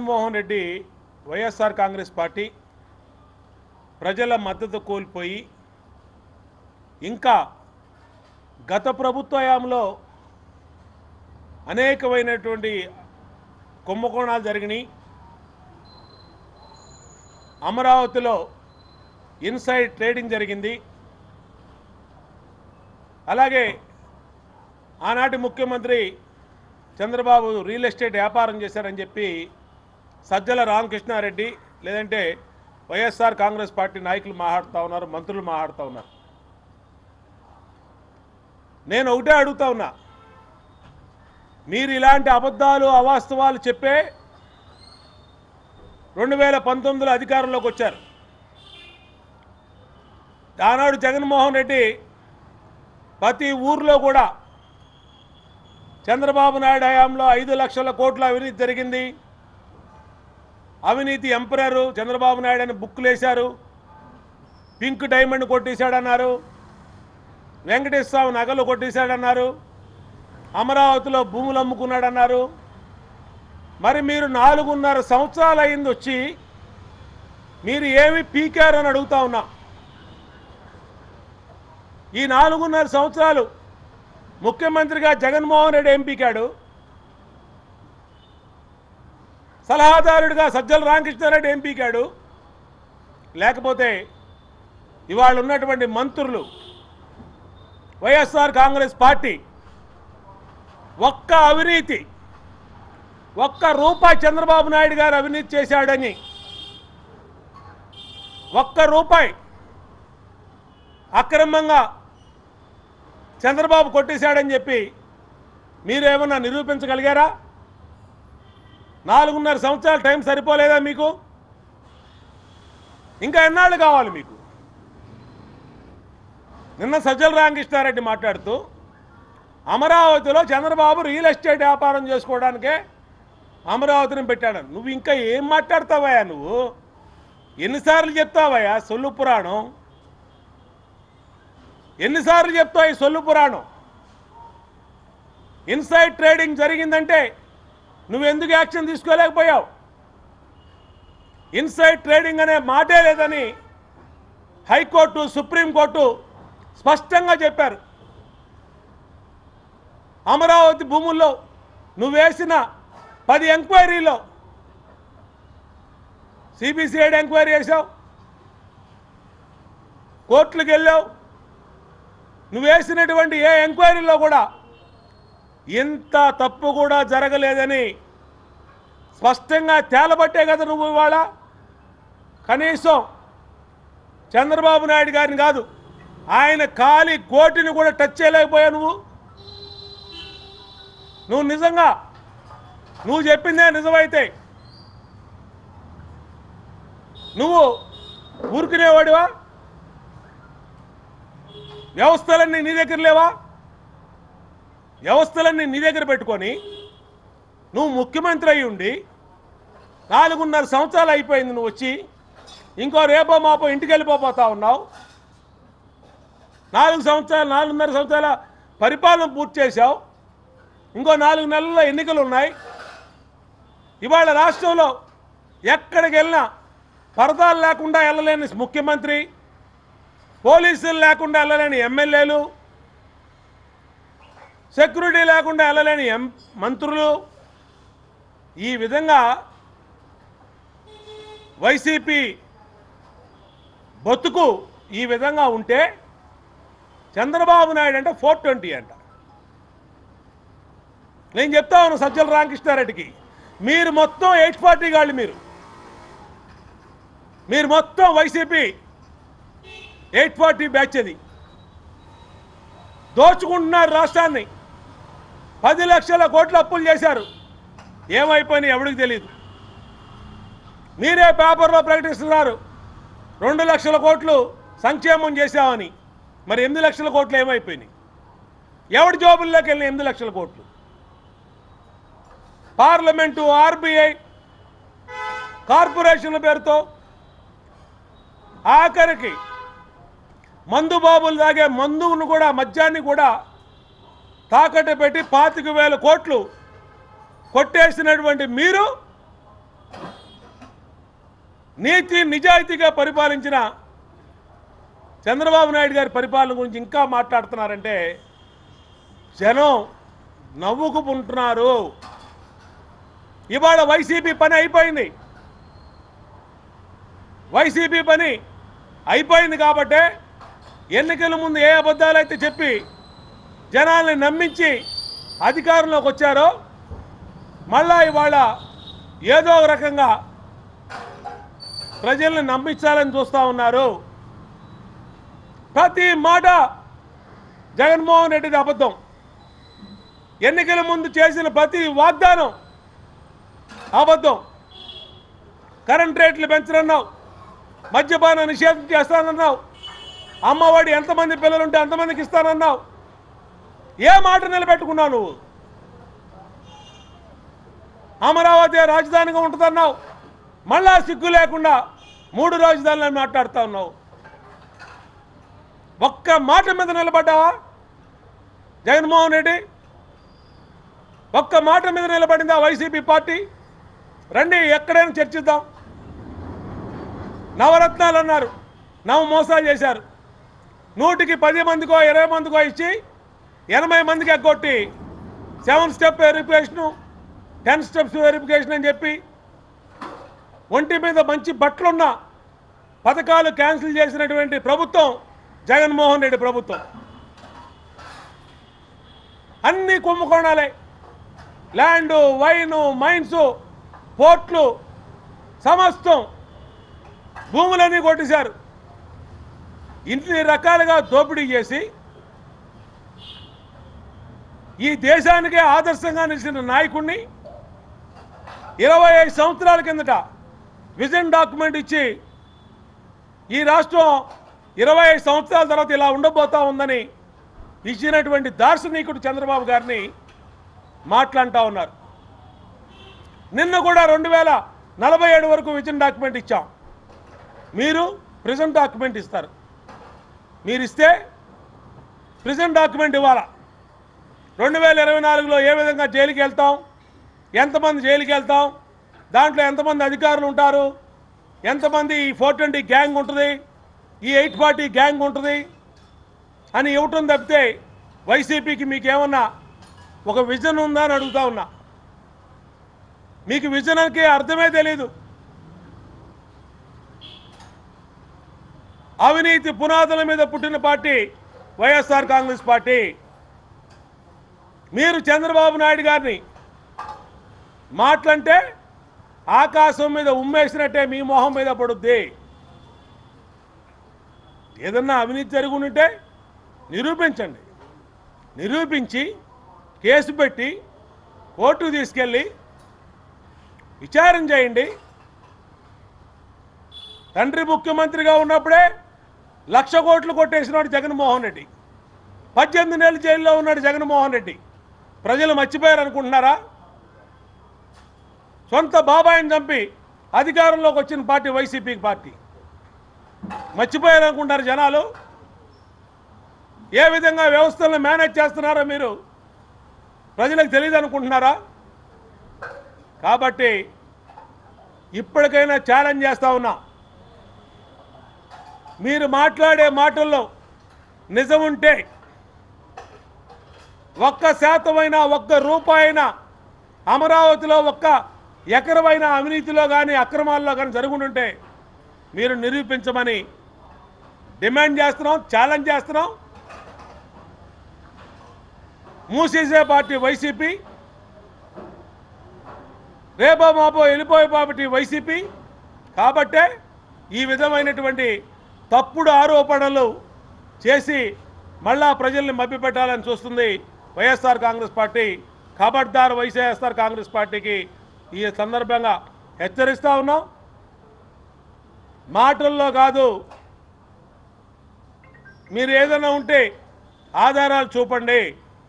Jaganmohan Reddy YSR Congress party ప్రజల మద్దతు కోల్పోయి ఇంకా గత ప్రభుత్వ హయాంలో అనేకమైనటువంటి కుంభకోణాలు జరిగినాయి అమరావతిలో ఇన్సైడ్ ట్రేడింగ్ జరిగింది అలాగే ఆనాటి ముఖ్యమంత్రి చంద్రబాబు రియల్ ఎస్టేట్ వ్యాపారం చేశారని చెప్పి సజ్జల రామకృష్ణారెడ్డి లేదంటే వైఎస్ఆర్ కాంగ్రెస్ పార్టీ నాయకులు మాట్లాడుతూ ఉన్నారు మంత్రులు మాట్లాడుతూ ఉన్నారు నేను ఒకటే అడుగుతా ఉన్నా మీరు ఇలాంటి అబద్ధాలు అవాస్తవాలు చెప్పే రెండు వేల పంతొమ్మిదిలో అధికారంలోకి వచ్చారు ఆనాడు జగన్మోహన్ రెడ్డి ప్రతి ఊర్లో కూడా చంద్రబాబు నాయుడు హయాంలో ఐదు లక్షల కోట్ల అవినీతి జరిగింది అవినీతి ఎంపరరు చంద్రబాబు నాయుడు అని బుక్కులు వేశారు పింక్ డైమండ్ కొట్టేశాడన్నారు వెంకటేశ్వర స్వామి నగలు కొట్టేశాడన్నారు అమరావతిలో భూములు అమ్ముకున్నాడన్నారు మరి మీరు నాలుగున్నర సంవత్సరాలు అయింది వచ్చి మీరు ఏమి పీకారని అడుగుతా ఉన్నా ఈ నాలుగున్నర సంవత్సరాలు ముఖ్యమంత్రిగా జగన్మోహన్ రెడ్డి ఏం పీకాడు సలహాదారుడిగా సజ్జల రామకృష్ణారెడ్డి ఏం పీకాడు లేకపోతే ఇవాళ ఉన్నటువంటి మంత్రులు వైఎస్ఆర్ కాంగ్రెస్ పార్టీ ఒక్క అవినీతి ఒక్క రూపాయి చంద్రబాబు నాయుడు గారు అవినీతి చేశాడని ఒక్క రూపాయి అక్రమంగా చంద్రబాబు కొట్టేశాడని చెప్పి మీరేమన్నా నిరూపించగలిగారా నాలుగున్నర సంవత్సరాల టైం సరిపోలేదా మీకు ఇంకా ఎన్నాళ్ళు కావాలి మీకు నిన్న సజ్జల రామకృష్ణారెడ్డి మాట్లాడుతూ అమరావతిలో చంద్రబాబు రియల్ ఎస్టేట్ వ్యాపారం చేసుకోవడానికే అమరావతిని పెట్టాడు నువ్వు ఇంకా ఏం మాట్లాడతావయ్యా నువ్వు ఎన్నిసార్లు చెప్తావయ్యా సొల్లు పురాణం ఎన్నిసార్లు చెప్తావు ఈ సొల్లు పురాణం ఇన్సైడ్ ట్రేడింగ్ జరిగిందంటే నువ్వు ఎందుకు యాక్షన్ తీసుకోలేకపోయావు ఇన్సైడ్ ట్రేడింగ్ అనే మాటే లేదని హైకోర్టు సుప్రీంకోర్టు స్పష్టంగా చెప్పారు అమరావతి భూముల్లో నువ్వు వేసిన పది ఎంక్వైరీలో సిబిసిఐడి ఎంక్వైరీ చేసావు కోర్టులకు వెళ్ళావు నువ్వు వేసినటువంటి ఏ ఎంక్వైరీలో కూడా ఇంత తప్పు కూడా జరగలేదని స్పష్టంగా తేలబట్టే కదా నువ్వు ఇవాళ కనీసం చంద్రబాబు నాయుడు గారిని కాదు ఆయన కాలి కోటిని కూడా టచ్ చేయలేకపోయావు నువ్వు నువ్వు నిజంగా నువ్వు చెప్పిందే నిజమైతే నువ్వు ఊరుకునేవాడివా వ్యవస్థలన్నీ నీ దగ్గర లేవా వ్యవస్థలన్నీ నీ దగ్గర పెట్టుకొని నువ్వు ముఖ్యమంత్రి అయి ఉండి నాలుగున్నర సంవత్సరాలు అయిపోయింది నువ్వు వచ్చి ఇంకో రేపో మాపో ఇంటికి వెళ్ళిపోతా ఉన్నావు నాలుగు సంవత్సరాలు నాలుగున్నర సంవత్సరాల పరిపాలన పూర్తి చేశావు ఇంకో నాలుగు నెలల్లో ఎన్నికలు ఉన్నాయి ఇవాళ రాష్ట్రంలో ఎక్కడికి వెళ్ళినా పరదాలు లేకుండా వెళ్ళలేని ముఖ్యమంత్రి పోలీసులు లేకుండా వెళ్ళలేని ఎమ్మెల్యేలు సెక్యూరిటీ లేకుండా వెళ్ళలేని ఎం మంత్రులు ఈ విధంగా వైసీపీ బతుకు ఈ విధంగా ఉంటే చంద్రబాబు నాయుడు అంటే ఫోర్ ట్వంటీ అంట నేను చెప్తా ఉన్నాను సజ్జల రామకృష్ణారెడ్డికి మీరు మొత్తం ఎయిట్ ఫార్టీ గాళ్ళు మీరు మీరు మొత్తం వైసీపీ ఎయిట్ ఫార్టీ బ్యాచ్ అది దోచుకుంటున్నారు రాష్ట్రాన్ని పది లక్షల కోట్ల అప్పులు చేశారు ఏమైపోయినాయి ఎవడికి తెలియదు మీరే పేపర్లో ప్రకటిస్తున్నారు రెండు లక్షల కోట్లు సంక్షేమం చేశామని మరి ఎనిమిది లక్షల కోట్లు ఏమైపోయినాయి ఎవడి జోబుల్లోకి వెళ్ళిన ఎనిమిది లక్షల కోట్లు పార్లమెంటు ఆర్బీఐ కార్పొరేషన్ల పేరుతో ఆఖరికి మందు బాబులు తాగే మందును కూడా మద్యాన్ని కూడా తాకట్టు పెట్టి పాతిక వేల కోట్లు కొట్టేసినటువంటి మీరు నీతి నిజాయితీగా పరిపాలించిన చంద్రబాబు నాయుడు గారి పరిపాలన గురించి ఇంకా మాట్లాడుతున్నారంటే జనం నవ్వుకుంటున్నారు ఇవాళ వైసీపీ పని అయిపోయింది వైసీపీ పని అయిపోయింది కాబట్టే ఎన్నికల ముందు ఏ అబద్ధాలైతే చెప్పి జనాల్ని నమ్మించి అధికారంలోకి వచ్చారో మళ్ళా ఇవాళ ఏదో ఒక రకంగా ప్రజల్ని నమ్మించాలని చూస్తూ ఉన్నారు ప్రతి మాట జగన్మోహన్ రెడ్డిది అబద్ధం ఎన్నికల ముందు చేసిన ప్రతి వాగ్దానం అబద్ధం కరెంట్ రేట్లు పెంచనన్నావు మద్యపాన నిషేధం చేస్తానన్నావు అమ్మఒడి ఎంతమంది పిల్లలుంటే అంతమందికి ఇస్తానన్నావు ఏ మాట నిలబెట్టుకున్నావు నువ్వు అమరావతి రాజధానిగా ఉంటుందన్నావు మళ్ళా సిగ్గు లేకుండా మూడు రాజధానులను మాట్లాడుతా ఉన్నావు ఒక్క మాట మీద నిలబడ్డావా జగన్మోహన్ రెడ్డి ఒక్క మాట మీద నిలబడిందా వైసీపీ పార్టీ రండి ఎక్కడైనా చర్చిద్దాం నవరత్నాలు అన్నారు నవ మోసాలు చేశారు నూటికి పది మందికో ఇరవై మందికో ఇచ్చి ఎనభై మందికి ఎగ్గొట్టి seven step verification ten steps verification అని చెప్పి ఒంటి మీద మంచి బట్టలున్న పథకాలు క్యాన్సిల్ చేసినటువంటి ప్రభుత్వం జగన్మోహన్ రెడ్డి ప్రభుత్వం అన్ని కుంభకోణాలే ల్యాండు వైను మైన్స్ పోర్ట్లు సమస్తం భూములన్నీ కొట్టేశారు ఇన్ని రకాలుగా దోపిడీ చేసి ఈ దేశానికే ఆదర్శంగా నిలిచిన నాయకుడిని ఇరవై ఐదు సంవత్సరాల కిందట విజన్ డాక్యుమెంట్ ఇచ్చి ఈ రాష్ట్రం ఇరవై ఐదు సంవత్సరాల తర్వాత ఇలా ఉండబోతా ఉందని ఇచ్చినటువంటి దార్శనికుడు చంద్రబాబు గారిని మాట్లాడుతూ ఉన్నారు నిన్న కూడా రెండు వేల నలభై ఏడు వరకు విజన్ డాక్యుమెంట్ ఇచ్చాం మీరు ప్రిజెంట్ డాక్యుమెంట్ ఇస్తారు మీరు ఇస్తే ప్రిజెంట్ డాక్యుమెంట్ ఇవ్వాలా రెండు వేల ఇరవై నాలుగులో ఏ విధంగా జైలుకి వెళ్తాం ఎంతమంది జైలుకి వెళ్తాం దాంట్లో ఎంతమంది అధికారులు ఉంటారు ఎంతమంది ఈ ఫోర్ ట్వంటీ గ్యాంగ్ ఉంటుంది ఈ ఎయిట్ ఫార్టీ గ్యాంగ్ ఉంటుంది అని ఇవ్వటం తప్పితే వైసీపీకి మీకు ఏమన్నా ఒక విజన్ ఉందా అని అడుగుతా ఉన్నా మీకు విజన్కి అర్థమే తెలీదు అవినీతి పునాదుల మీద పుట్టిన పార్టీ వైఎస్ఆర్ కాంగ్రెస్ పార్టీ మీరు చంద్రబాబు నాయుడు గారిని మాటలంటే ఆకాశం మీద ఉమ్మేసినట్టే మీ మొహం మీద పడుద్ది ఏదన్నా అవినీతి జరిగి ఉంటే నిరూపించండి నిరూపించి కేసు పెట్టి కోర్టుకు తీసుకెళ్ళి విచారణ చేయండి తండ్రి ముఖ్యమంత్రిగా ఉన్నప్పుడే లక్ష కోట్లు కొట్టేసినాడు జగన్మోహన్ రెడ్డి పద్దెనిమిది నెలలు జైల్లో ఉన్నాడు జగన్మోహన్ రెడ్డి ప్రజలు మర్చిపోయారు అనుకుంటున్నారా సొంత బాబాయిని చంపి అధికారంలోకి వచ్చిన పార్టీ వైసీపీ పార్టీ మర్చిపోయారు అనుకుంటారు జనాలు ఏ విధంగా వ్యవస్థలను మేనేజ్ చేస్తున్నారో మీరు ప్రజలకు తెలియదు అనుకుంటున్నారా కాబట్టి ఇప్పటికైనా ఛాలెంజ్ చేస్తా ఉన్నా మీరు మాట్లాడే మాటల్లో నిజం ఉంటే ఒక్క శాతమైనా ఒక్క రూపాయినా అమరావతిలో ఒక్క ఎకరమైన అవినీతిలో కానీ అక్రమాల్లో కానీ జరుగుంటుంటే మీరు నిరూపించమని డిమాండ్ చేస్తున్నాం ఛాలెంజ్ చేస్తున్నాం మూసేసే పార్టీ వైసీపీ రేపో మాపో వెళ్ళిపోయే పార్టీ వైసీపీ కాబట్టే ఈ విధమైనటువంటి తప్పుడు ఆరోపణలు చేసి మళ్ళా ప్రజల్ని మభ్యపెట్టాలని చూస్తుంది వైఎస్ఆర్ కాంగ్రెస్ పార్టీ ఖబర్దార్ వైఎస్ఆర్ కాంగ్రెస్ పార్టీకి ఈ సందర్భంగా హెచ్చరిస్తా ఉన్నాం మాటల్లో కాదు మీరు ఏదైనా ఉంటే ఆధారాలు చూపండి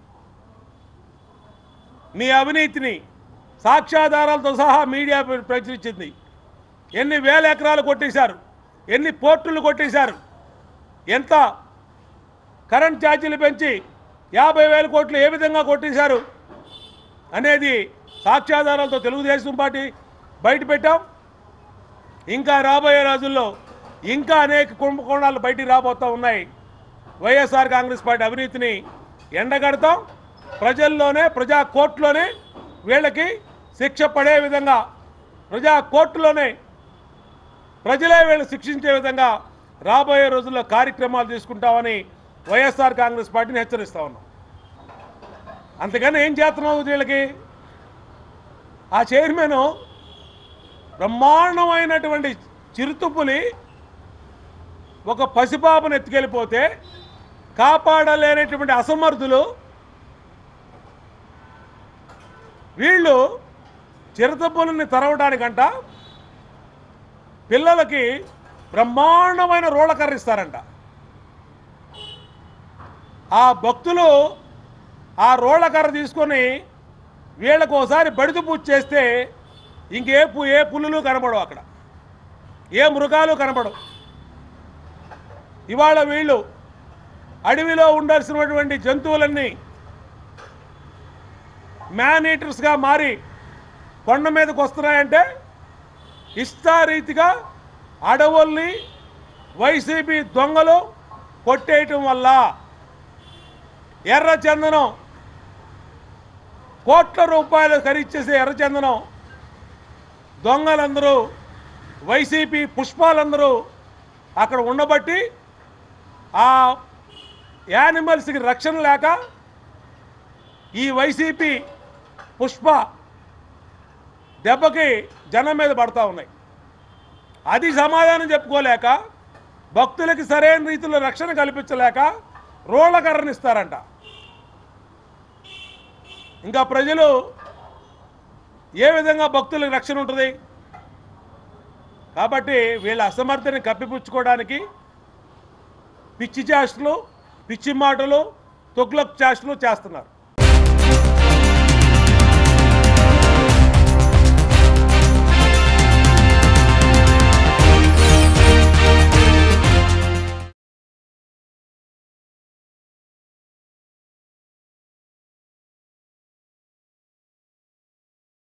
మీ అవినీతిని సాక్ష్యాధారాలతో సహా మీడియా ప్ర- ప్రచురించింది ఎన్ని వేల ఎకరాలు కొట్టేశారు ఎన్ని పోర్టులు కొట్టేశారు ఎంత కరెంట్ ఛార్జీలు పెంచి యాభై వేల కోట్లు ఏ విధంగా కొట్టేశారు అనేది సాక్ష్యాధారాలతో తెలుగుదేశం పార్టీ బయట పెట్టాం ఇంకా రాబోయే రోజుల్లో ఇంకా అనేక కుంభకోణాలు బయటికి రాబోతూ ఉన్నాయి వైఎస్ఆర్ కాంగ్రెస్ పార్టీ అవినీతిని ఎండగడతాం ప్రజల్లోనే ప్రజా కోర్టులోనే వీళ్ళకి శిక్ష పడే విధంగా ప్రజా కోర్టులోనే ప్రజలే వీళ్ళు శిక్షించే విధంగా రాబోయే రోజుల్లో కార్యక్రమాలు తీసుకుంటామని వైఎస్ఆర్ కాంగ్రెస్ పార్టీని హెచ్చరిస్తా ఉన్నాం అంతకన్నా ఏం చేస్తున్నావు వీళ్ళకి ఆ చైర్మన్ బ్రహ్మాండమైనటువంటి చిరుతుపులి ఒక పసిపాపను ఎత్తుకెళ్ళిపోతే కాపాడలేనటువంటి అసమర్థులు వీళ్ళు చిరుతపులిని తరవడానికంట పిల్లలకి బ్రహ్మాండమైన రోళ్ళ కర్ర ఇస్తారంట ఆ భక్తులు ఆ రోళ్ళ కర్ర తీసుకొని వీళ్ళకు ఒకసారి బడిదు పూజ చేస్తే ఇంకే పు ఏ పులులు కనబడవు అక్కడ ఏ మృగాలు కనబడవు ఇవాళ వీళ్ళు అడవిలో ఉండాల్సినటువంటి జంతువులన్నీ మ్యాన్ ఈటర్స్గా మారి కొండ మీదకి వస్తున్నాయంటే ఇష్టారీతిగా అడవుల్ని వైసీపీ దొంగలు కొట్టేయటం వల్ల ఎర్రచందనం కోట్ల రూపాయలు ఖరీచేసే ఎర్రచందనం దొంగలందరూ వైసీపీ పుష్పాలందరూ అక్కడ ఉండబట్టి ఆ యానిమల్స్కి రక్షణ లేక ఈ వైసీపీ పుష్ప దెబ్బకి జనం మీద పడతా ఉన్నాయి అది సమాధానం చెప్పుకోలేక భక్తులకి సరైన రీతిలో రక్షణ కల్పించలేక రోళ్ల కర్రనిస్తారంట ఇంకా ప్రజలు ఏ విధంగా భక్తులకు రక్షణ ఉంటుంది కాబట్టి వీళ్ళ అసమర్థని కప్పిపుచ్చుకోవడానికి పిచ్చి చేష్టలు పిచ్చి మాటలు తొక్కులకు చేష్టలు చేస్తున్నారు